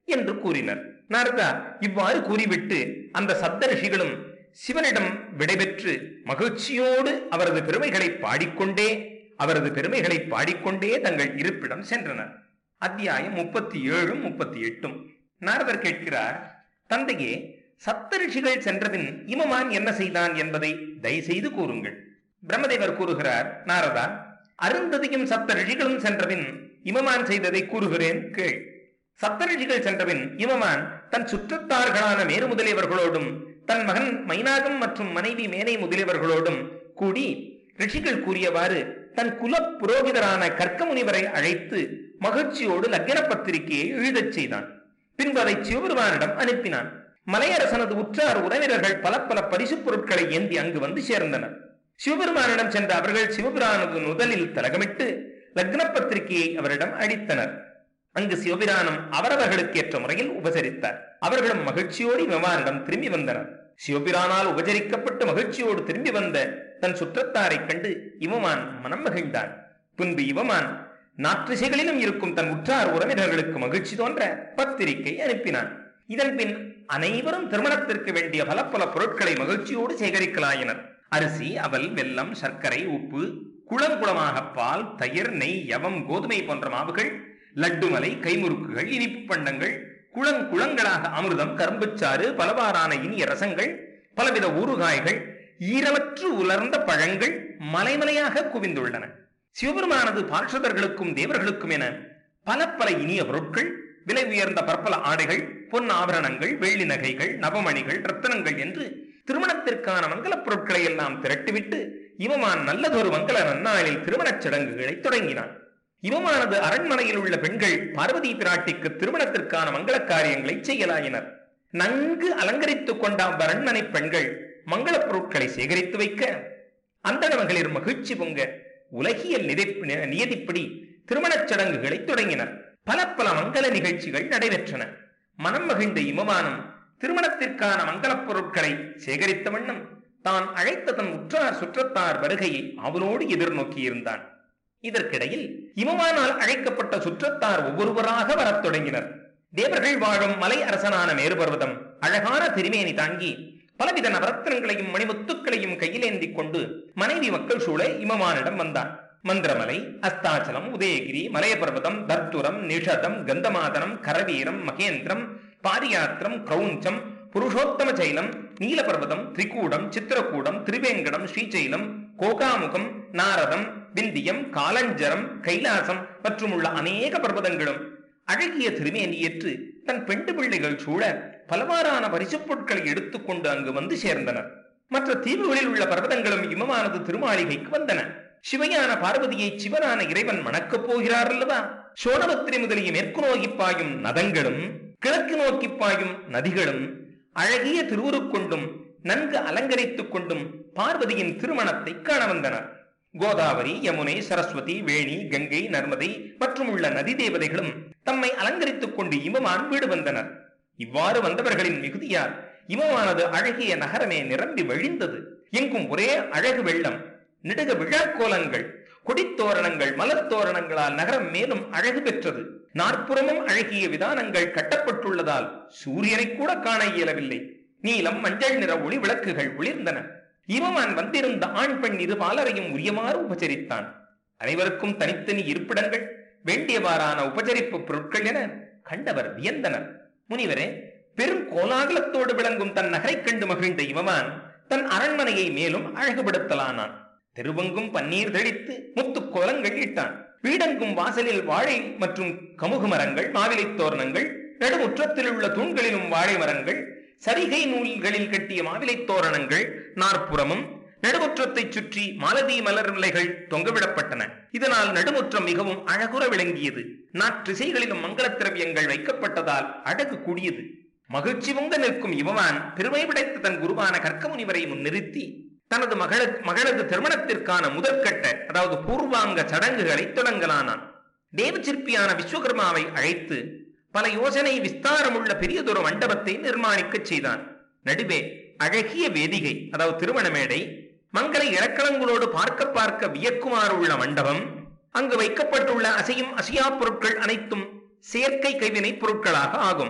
என்று கூறினர் நாரதா இவ்வாறு கூறிவிட்டு அந்த சப்த ரிஷிகளும் சிவனிடம் விடைபெற்று மகிழ்ச்சியோடு அவரது பெருமைகளை பாடிக்கொண்டே அவரது பெருமைகளை பாடிக்கொண்டே தங்கள் இருப்பிடம் சென்றனர் அத்தியாயம் முப்பத்தி ஏழும் முப்பத்தி எட்டும் நாரதர் கேட்கிறார் தந்தையே சப்த ரிஷிகள் சென்றபின் இமமான் என்ன செய்தான் என்பதை தயவுசெய்து கூறுங்கள் பிரம்மதேவர் கூறுகிறார் நாரதா அருந்ததியும் சப்த ரிஷிகளும் சென்றபின் இமமான் செய்ததை கூறுகிறேன் கேள் சப்த ரிஷிகள் சென்றபின் இமமான் தன் சுற்றத்தார்களான மேரு முதலியவர்களோடும் தன் மகன் மைனாகம் மற்றும் மனைவி மேனை முதலியவர்களோடும் கூடி ரிஷிகள் கூறியவாறு தன் குல புரோகிதரான கர்க்க முனிவரை அழைத்து மகிழ்ச்சியோடு லக்ன பத்திரிகையை எழுதச் செய்தான் பின்பு அதை சிவபெருமானிடம் அனுப்பினான் மலையரசனது உற்றார் உறவினர்கள் பல பல பரிசுப் பொருட்களை ஏந்தி அங்கு வந்து சேர்ந்தனர் சிவபெருமானிடம் சென்ற அவர்கள் சிவபிரானது முதலில் தலகமிட்டு லக்ன பத்திரிகையை அவரிடம் அளித்தனர் அங்கு சிவபிரானம் அவரவர்களுக்கு ஏற்ற முறையில் உபசரித்தார் அவர்களும் மகிழ்ச்சியோடு விமானிடம் திரும்பி வந்தனர் சிவபிரானால் உபசரிக்கப்பட்டு மகிழ்ச்சியோடு திரும்பி வந்த தன் சுற்றத்தாரைக் கண்டு இவமான் மனம் மகிழ்ந்தான் பின்பு இவமான் நாற்றிசைகளிலும் இருக்கும் தன் உற்றார் உறவினர்களுக்கு மகிழ்ச்சி தோன்ற பத்திரிகை அனுப்பினான் இதன் பின் அனைவரும் திருமணத்திற்கு வேண்டிய பல பல பொருட்களை மகிழ்ச்சியோடு சேகரிக்கலாயினர் அரிசி அவல் வெல்லம் சர்க்கரை உப்பு குளங்குளமாக பால் தயிர் நெய் யவம் கோதுமை போன்ற மாவுகள் லட்டுமலை கைமுறுக்குகள் இனிப்பு பண்டங்கள் குளங்குளங்களாக அமிர்தம் கரும்புச்சாறு பலவாறான இனிய ரசங்கள் பலவித ஊறுகாய்கள் ஈரமற்று உலர்ந்த பழங்கள் மலைமலையாக குவிந்துள்ளன சிவபெருமானது பார்ஷதர்களுக்கும் தேவர்களுக்கும் என பல பல இனிய பொருட்கள் விலை உயர்ந்த பற்பல ஆடைகள் பொன் ஆபரணங்கள் வெள்ளி நகைகள் நவமணிகள் ரத்தனங்கள் என்று திருமணத்திற்கான மங்களப் பொருட்களை எல்லாம் திரட்டிவிட்டு இவமான் நல்லதொரு மங்கள நன்னாளில் திருமணச் சடங்குகளை தொடங்கினான் இவமானது அரண்மனையில் உள்ள பெண்கள் பார்வதி பிராட்டிக்கு திருமணத்திற்கான மங்கள காரியங்களை செய்யலாயினர் நன்கு அலங்கரித்துக் கொண்ட அந்த அரண்மனை பெண்கள் மங்களப் பொருட்களை சேகரித்து வைக்க அந்த மகளிர் மகிழ்ச்சி பொங்க உலகியல் நிதை- நியதிப்படி திருமணச் சடங்குகளை தொடங்கினர் பல பல மங்கள நிகழ்ச்சிகள் நடைபெற்றன மனம் மகிழ்ந்த இமமானம் திருமணத்திற்கான மங்களப் பொருட்களை சேகரித்த வண்ணம் தான் அழைத்த தன் உற்றார் சுற்றத்தார் வருகையை அவளோடு எதிர்நோக்கியிருந்தான் இதற்கிடையில் இமமானால் அழைக்கப்பட்ட சுற்றத்தார் ஒவ்வொருவராக வரத் தொடங்கினர் தேவர்கள் வாழும் மலை அரசனான மேருபர்வதம் அழகான திருமேனி தாங்கி பலவித நவரத்னங்களையும் மணிமுத்துக்களையும் கையிலேந்திக் கொண்டு மனைவி மக்கள் சூழ இமமானிடம் வந்தான் மந்திரமலை அஸ்தாச்சலம் உதயகிரி மலையபர்வதம் தர்த்துரம் நிஷதம் கந்தமாதனம் கரவீரம் மகேந்திரம் பாரியாத்திரம் கிரௌஞ்சம் புருஷோத்தம சைலம் நீலபர்வதம் திரிகூடம் சித்திரகூடம் திரிவேங்கடம் ஸ்ரீசைலம் கோகாமுகம் நாரதம் விந்தியம் காலஞ்சரம் கைலாசம் மற்றும் உள்ள அநேக பர்வதங்களும் அழகிய திருமேனியேற்று தன் பெண்டு பிள்ளைகள் சூழ பலவாறான பரிசுப் பொருட்களை எடுத்துக்கொண்டு அங்கு வந்து சேர்ந்தனர் மற்ற தீவுகளில் உள்ள பர்வதங்களும் இமமானது திருமாளிகைக்கு வந்தன சிவையான பார்வதியை சிவனான இறைவன் மணக்கப் போகிறார் அல்லவா சோனபத்திரி முதலிய மேற்கு நோக்கி பாயும் நதங்களும் கிழக்கு நோக்கி பாயும் நதிகளும் அழகிய திருவுருக்கொண்டும் நன்கு அலங்கரித்துக் கொண்டும் பார்வதியின் திருமணத்தை காண வந்தனர் கோதாவரி யமுனை சரஸ்வதி வேணி கங்கை நர்மதை மற்றும் உள்ள நதி தேவதைகளும் தம்மை அலங்கரித்துக் கொண்டு இமமான் வீடு வந்தனர் இவ்வாறு வந்தவர்களின் மிகுதியால் இமமானது அழகிய நகரமே நிரம்பி வழிந்தது எங்கும் ஒரே அழகு வெள்ளம் நெடுக விழாக்கோலங்கள் கொடித்தோரணங்கள் மலர் தோரணங்களால் நகரம் மேலும் அழகு பெற்றது நாற்புறமும் அழகிய விதானங்கள் கட்டப்பட்டுள்ளதால் சூரியனை கூட காண இயலவில்லை நீலம் மஞ்சள் நிற ஒளி விளக்குகள் ஒளிர்ந்தன இவமான் வந்திருந்த ஆண் பெண் இரு பாலரையும் உரியமாறு உபசரித்தான் அனைவருக்கும் தனித்தனி இருப்பிடங்கள் வேண்டியவாறான உபசரிப்பு பொருட்கள் என கண்டவர் வியந்தனர் முனிவரே பெரும் கோலாகலத்தோடு விளங்கும் தன் நகரைக் கண்டு மகிழ்ந்த இவமான் தன் அரண்மனையை மேலும் அழகுபடுத்தலானான் தெருவெங்கும் பன்னீர் தெளித்து முத்து கோலங்கள் இட்டான் வீடெங்கும் வாசலில் வாழை மற்றும் கமுகு மரங்கள் மாவிலைத் தோரணங்கள் நடுமுற்றத்தில் உள்ள தூண்களிலும் வாழை மரங்கள் சரிகை நூல்களில் கட்டிய மாவிலைத் தோரணங்கள் நாற்புறமும் நடுமுற்றத்தைச் சுற்றி மாலதி மலர் விலைகள் தொங்கவிடப்பட்டன இதனால் நடுமுற்றம் மிகவும் அழகுற விளங்கியது நாற்றிசைகளிலும் மங்களத் திரவியங்கள் வைக்கப்பட்டதால் அழகு கூடியது மகிழ்ச்சி பொங்க நிற்கும் இவமான் பெருமை படைத்த தன் குருவான கற்க முனிவரை முன்னிறுத்தி தனது மகள மகளது திருமணத்திற்கான முதற்கட்ட அதாவது பூர்வாங்க சடங்குகளை தொடங்கலானான் தேவச்சிற்பியான விஸ்வகர்மாவை அழைத்து பல யோசனை விஸ்தாரமுள்ள பெரியதொரு மண்டபத்தை நிர்மாணிக்கச் செய்தான் நடுவே அழகிய வேதிகை அதாவது திருமண மேடை மங்கள இலக்கணங்களோடு பார்க்க பார்க்க வியக்குமாறு உள்ள மண்டபம் அங்கு வைக்கப்பட்டுள்ள அசையும் அசையா பொருட்கள் அனைத்தும் செயற்கை கைவினை பொருட்களாக ஆகும்